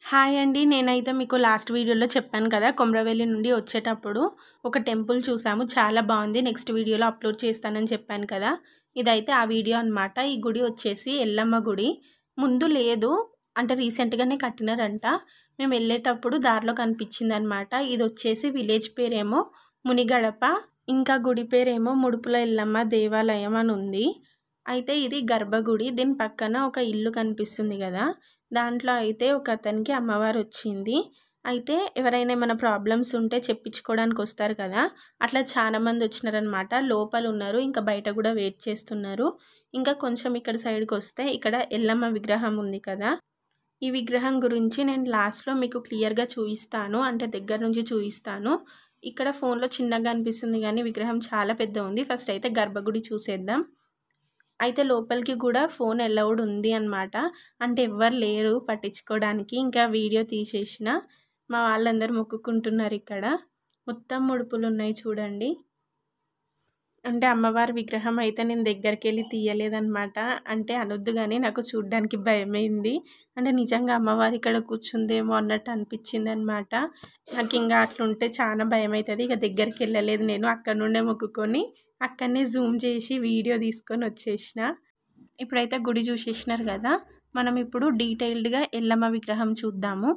Hi అండి. నేనైతే మీకు లాస్ట్ వీడియోలో చెప్పాను కదా! కొమరవెల్లి నుండి వచ్చేటప్పుడు ఒక టెంపుల్ చూసాము. చాలా బావుంది. నెక్స్ట్ వీడియోలో అప్‌లోడ్ చేస్తానని చెప్పాను కదా! ఇదైతే ఆ వీడియో అనమాట. ఈ గుడి వచ్చేసి ఎల్లమ్మ గుడి. ముందు లేదు. అంటే రీసెంట్‌గానే కట్టినారంట. మేము వెళ్ళేటప్పుడు దారిలో కనిపించిందనమాట. ఇదొచ్చేసి విలేజ్ పేరేమో మునిగడప. ఇంకా గుడి పేరేమో ముడుపుల ఎల్లమ్మ దేవాలయం అని ఉంది. అయితే ఇది గర్భగుడి. దీని పక్కన ఒక ఇల్లు కనిపిస్తుంది కదా! దాంట్లో అయితే ఒక అతనికి అమ్మవారు వచ్చింది. అయితే ఎవరైనా ఏమైనా ప్రాబ్లమ్స్ ఉంటే చెప్పించుకోవడానికి వస్తారు కదా! అట్లా చాలా మంది వచ్చినారనమాట. లోపల ఉన్నారు. ఇంకా బయట కూడా వెయిట్ చేస్తున్నారు. ఇంకా కొంచెం ఇక్కడ సైడ్‌కొస్తే ఇక్కడ ఎల్లమ్మ విగ్రహం ఉంది కదా! ఈ విగ్రహం గురించి నేను లాస్ట్‌లో మీకు క్లియర్‌గా చూయిస్తాను. అంటే దగ్గర నుంచి చూయిస్తాను. ఇక్కడ ఫోన్‌లో చిన్నగా అనిపిస్తుంది గానీ విగ్రహం చాలా పెద్దగుంది. ఫస్ట్ అయితే గర్భగుడి చూసేద్దాం. అయితే లోపలికి కూడా ఫోన్ అలౌడ్ ఉంది అనమాట. అంటే ఎవ్వరు లేరు పట్టించుకోవడానికి. ఇంకా వీడియో తీసేసిన. మా వాళ్ళందరూ మొక్కుకుంటున్నారు ఇక్కడ. మొత్తం ముడుపులున్నాయి చూడండి. అంటే అమ్మవారి విగ్రహం అయితే నేను దగ్గరికెళ్ళి తీయలేదనమాట. అంటే అనొద్దు గానీ నాకు చూడ్డానికి భయమైంది. అంటే నిజంగా అమ్మవారు ఇక్కడ కూర్చుందేమో అన్నట్టు అనిపించిందనమాట. నాకింకా అట్లుంటే చానా భయమైతది. ఇక దగ్గరికెళ్ళలేదు నేను. అక్కడి నుండే మొక్కుకొని అక్కడనే జూమ్ చేసి వీడియో తీసుకొని వచ్చేసిన. ఇప్పుడైతే గుడి చూసేసినారు కదా! మనం ఇప్పుడు డీటెయిల్డ్‌గా ఎల్లమ్మ విగ్రహం చూద్దాము.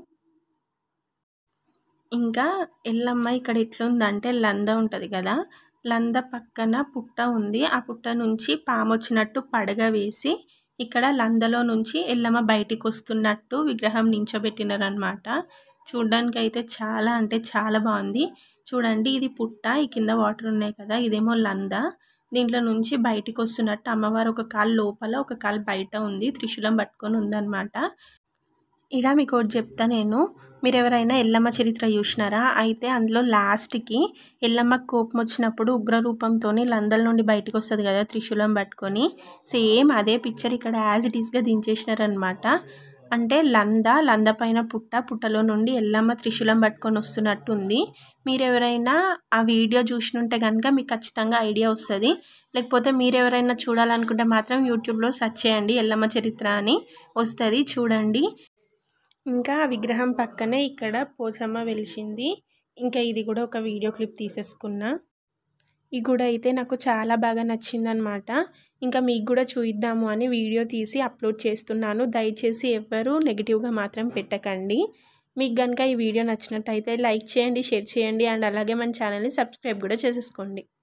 ఇంకా ఎల్లమ్మ ఇక్కడ ఎట్లుందంటే లంద ఉంటది కదా! లంద పక్కన పుట్ట ఉంది. ఆ పుట్ట నుంచి పామొచ్చినట్టు పడగ వేసి ఇక్కడ లందలో నుంచి ఎల్లమ్మ బయటికొస్తున్నట్టు విగ్రహం నించోబెట్టినారనమాట. చూడ్డానికైతే చాలా అంటే చాలా బావుంది. చూడండి ఇది పుట్ట. ఈ కింద వాటర్ ఉన్నాయి కదా! ఇదేమో లంద. దీంట్లో నుంచి బయటికొస్తున్నట్టు అమ్మవారు ఒక కాలు లోపల, ఒక కాలు బయట ఉంది. త్రిశూలం పట్టుకొని ఉందనమాట. ఈడ మీకోటి చెప్తా నేను. మీరెవరైనా ఎల్లమ్మ చరిత్ర చూసినారా? అయితే అందులో లాస్ట్‌కి ఎల్లమ్మకి కోపం వచ్చినప్పుడు ఉగ్ర రూపంతోని లందల నుండి బయటికొస్తది కదా! త్రిశూలం పట్టుకొని. సేమ్ అదే పిక్చర్ ఇక్కడ యాజ్ ఇట్ ఈస్‌గా దించేసినారనమాట. అంటే లంద, లంద పైన పుట్ట, పుట్టలో నుండి ఎల్లమ్మ త్రిశూలం పట్టుకొని వస్తున్నట్టు ఉంది. మీరెవరైనా ఆ వీడియో చూసినుంటే గనుక మీకు ఖచ్చితంగా ఐడియా వస్తది. లేకపోతే మీరెవరైనా చూడాలనుకుంటే మాత్రం యూట్యూబ్‌లో సెర్చ్ చేయండి ఎల్లమ్మ చరిత్ర అని వస్తది చూడండి. ఇంకా ఆ విగ్రహం పక్కనే ఇక్కడ పోచమ్మ వెలిసింది. ఇంకా ఇది కూడా ఒక వీడియో క్లిప్ తీసేసుకున్నా. ఈ గుడి అయితే నాకు చాలా బాగా నచ్చిందనమాట. ఇంకా మీకు కూడా చూయిద్దాము అని వీడియో తీసి అప్‌లోడ్ చేస్తున్నాను. దయచేసి ఎవ్వరూ నెగెటివ్‌గా మాత్రం పెట్టకండి. మీకు గనుక ఈ వీడియో నచ్చినట్టయితే లైక్ చేయండి, షేర్ చేయండి అండ్ అలాగే మన ఛానల్‌ని సబ్స్క్రైబ్ కూడా చేసేసుకోండి.